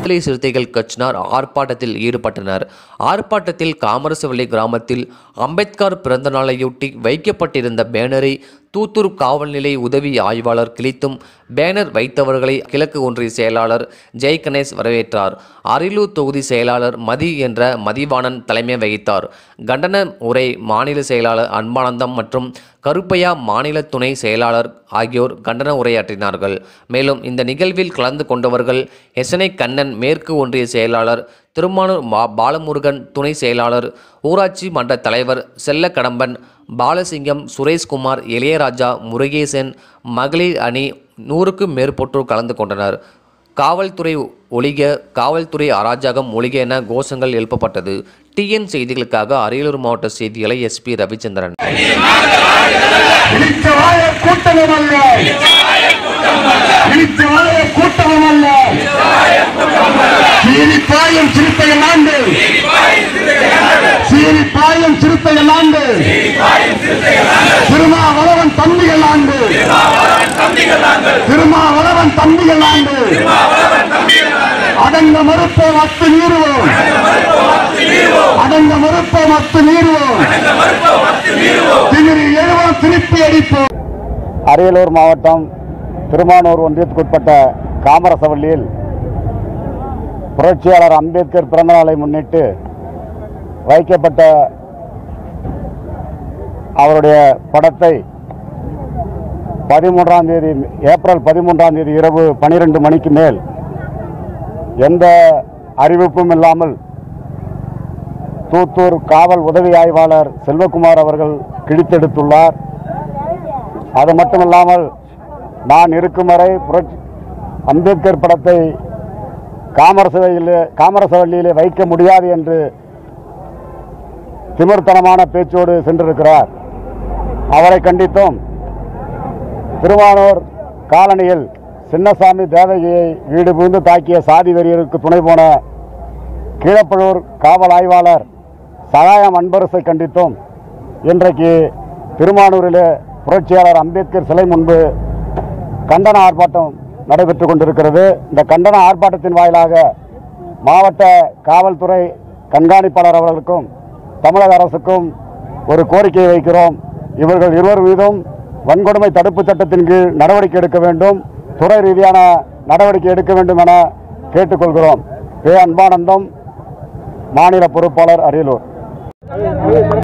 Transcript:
விடுதலை சிறுத்தைகள் கட்சியினர் ஆர்ப்பாட்டத்தில் ஈடுபட்டனர் ஆர்ப்பாட்டத்தில் காமரசவள்ளி கிராமத்தில் அம்பேத்கர் பிறந்த நாளையொட்டி வைக்கப்பட்டிருந்த பேனரை தூத்தூர் காவல்நிலை உதவி ஆய்வாளர் கிழித்தும் பேனர் வைத்தவர்களை கிழக்கு ஒன்றிய செயலாளர் ஜெய் கணேஷ் வரவேற்றார் அரியலூர் தொகுதி செயலாளர் மதி என்ற மதிவாணன் தலைமை வகித்தார் கண்டன உரை மாநில செயலாளர் அன்பானந்தம் மற்றும் கருப்பையா மாநில துணை செயலாளர் ஆகியோர் கண்டன உரையாற்றினார்கள் மேலும் இந்த நிகழ்வில் கலந்து கொண்டவர்கள் எசனை கண்ணன் மேற்கு ஒன்றிய செயலாளர் திருமானூர் மா பாலமுருகன் துணை செயலாளர் ஊராட்சி மன்ற தலைவர் செல்லக்கடம்பன் பாலசிங்கம் சுரேஷ்குமார் இளையராஜா முருகேசன் மகளிர் அணி நூறுக்கும் மேற்பட்டோர் கலந்து கொண்டனர் காவல்துறை ஒழிக காவல்துறை அராஜகம் ஒழிக என கோஷங்கள் எழுப்பப்பட்டது டிஎன் செய்திகளுக்காக அரியலூர் மாவட்ட செய்திகளை எஸ்பி ரவிச்சந்திரன் இழிச்சவாய கூட்டமும் அல்ல இழிச்சவாய கூட்டமும் அல்ல சீறி பாயும் சிறுத்தைகள் ஆண்டு சீறி பாயும் சிறுத்தைகள் ஆண்டு திருமாவளவன் தம்பிகள் ஆண்டு திருமாவளவன் தம்பிகள் ஆண்டு அடங்க மறுப்போம் அத்து நீருவோம் அடங்க மறுப்போம் அத்து நீருவோம் திமிரி எழுவோம் திருப்பி அடிப்போம் அரியலூர் மாவட்டம் திருமானூர் ஒன்றியத்துக்குட்பட்ட காமரசவள்ளியில் புரட்சியாளர் அம்பேத்கர் பிறந்தநாளை முன்னிட்டு வைக்கப்பட்ட அவருடைய படத்தை பதிமூன்றாம் தேதி ஏப்ரல் பதிமூன்றாம் தேதி இரவு பனிரெண்டு மணிக்கு மேல் எந்த அறிவிப்பும் இல்லாமல் தூத்தூர் காவல் உதவி ஆய்வாளர் செல்வகுமார் அவர்கள் கிழித்தெடுத்துள்ளார் அது மட்டுமில்லாமல் நான் இருக்கும் வரை புரட்சி அம்பேத்கர் படத்தை காமரசவையிலே காமரசவள்ளியிலே வைக்க முடியாது என்று திமிர்த்தனமான பேச்சோடு சென்றிருக்கிறார் அவரை கண்டித்தும் திருவானூர் காலனியில் சின்னசாமி தேவகியை வீடு புகுந்து தாக்கிய சாதி வெறியருக்கு துணை போன கீழப்பழூர் காவல் ஆய்வாளர் சகாயம் அன்பரசை கண்டித்தும் இன்றைக்கு திருமானூரிலே புரட்சியாளர் அம்பேத்கர் சிலை முன்பு கண்டன ஆர்ப்பாட்டம் நடைபெற்றுக் கொண்டிருக்கிறது இந்த கண்டன ஆர்ப்பாட்டத்தின் வாயிலாக மாவட்ட காவல்துறை கண்காணிப்பாளர் அவர்களுக்கும் தமிழக அரசுக்கும் ஒரு கோரிக்கையை வைக்கிறோம் இவர்கள் இருவர் மீதும் வன்கொடுமை தடுப்பு சட்டத்தின் கீழ் நடவடிக்கை எடுக்க வேண்டும் துறை ரீதியான நடவடிக்கை எடுக்க வேண்டும் என கேட்டுக்கொள்கிறோம் பே அன்பானந்தம் மாநில பொறுப்பாளர் அரியலூர்